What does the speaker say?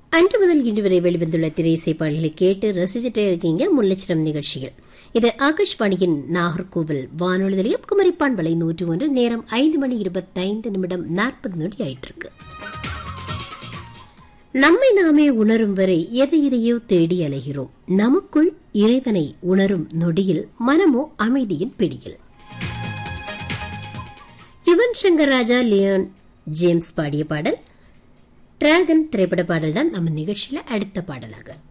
அன்று முதல் இன்று வரை வெளிவந்துள்ள திரையிசை பாடல்களை கேட்டு ரசிச்சுட்டே இருக்கீங்க முல்லச்சிரம் நிகழ்ச்சிகள் இது ஆகாஷ்வாணியின் நாகர்கோவில் வானொலி நிலையம் குமரிப்பான் வலை நூற்று ஒன்று நேரம் ஐந்து மணி இருபத்தைந்து நிமிடம் நாற்பது நொடி ஆயிட்டு இருக்கு நம்மை நாமே உணரும் வரை எதை எதையோ தேடி அலைகிறோம் நமக்குள் இறைவனை உணரும் நொடியில் மனமோ அமைதியின் பிடியில் யுவன் சங்கர் ராஜா லியோன் ஜேம்ஸ் பாடிய பாடல் டிராகன் திரைப்பட பாடல் தான் நம்ம நிகழ்ச்சியில அடுத்த பாடலாக